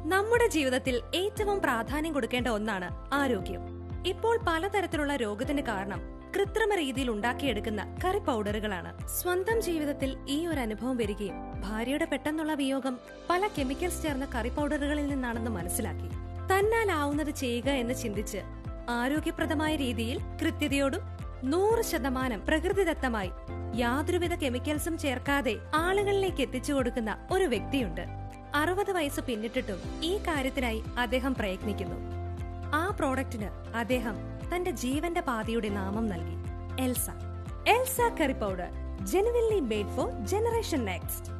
നമ്മുടെ ജീവിതത്തിൽ ഏറ്റവും പ്രാധാന്യം കൊടുക്കേണ്ട ഒന്നാണ് ആരോഗ്യം ഇപ്പോൾ പലതരത്തിലുള്ള രോഗത്തിന് കാരണം കൃത്രിമ രീതിയിൽ ഉണ്ടാക്കിയെടുക്കുന്ന കറി പൗഡറുകളാണ് സ്വന്തം ജീവിതത്തിൽ ഈ ഒരു അനുഭവം വരികയും ഭാര്യയുടെ പെട്ടെന്നുള്ള വിയോഗം പല കെമിക്കൽസ് ചേർന്ന കറി പൗഡറുകളിൽ നിന്നാണെന്ന് മനസ്സിലാക്കി തന്നാലാവുന്നത് ചെയ്യുക എന്ന് ചിന്തിച്ച് ആരോഗ്യപ്രദമായ രീതിയിൽ കൃത്യതയോടും നൂറ് ശതമാനം പ്രകൃതിദത്തമായി യാതൊരുവിധ കെമിക്കൽസും ചേർക്കാതെ ആളുകളിലേക്ക് എത്തിച്ചു കൊടുക്കുന്ന ഒരു വ്യക്തിയുണ്ട് അറുപത് വയസ്സ് പിന്നിട്ടിട്ടും ഈ കാര്യത്തിനായി അദ്ദേഹം പ്രയത്നിക്കുന്നു ആ പ്രോഡക്റ്റിന് അദ്ദേഹം തന്റെ ജീവന്റെ പാതിയുടെ നാമം നൽകി Elsa Elsa curry powder genuinely made for generation next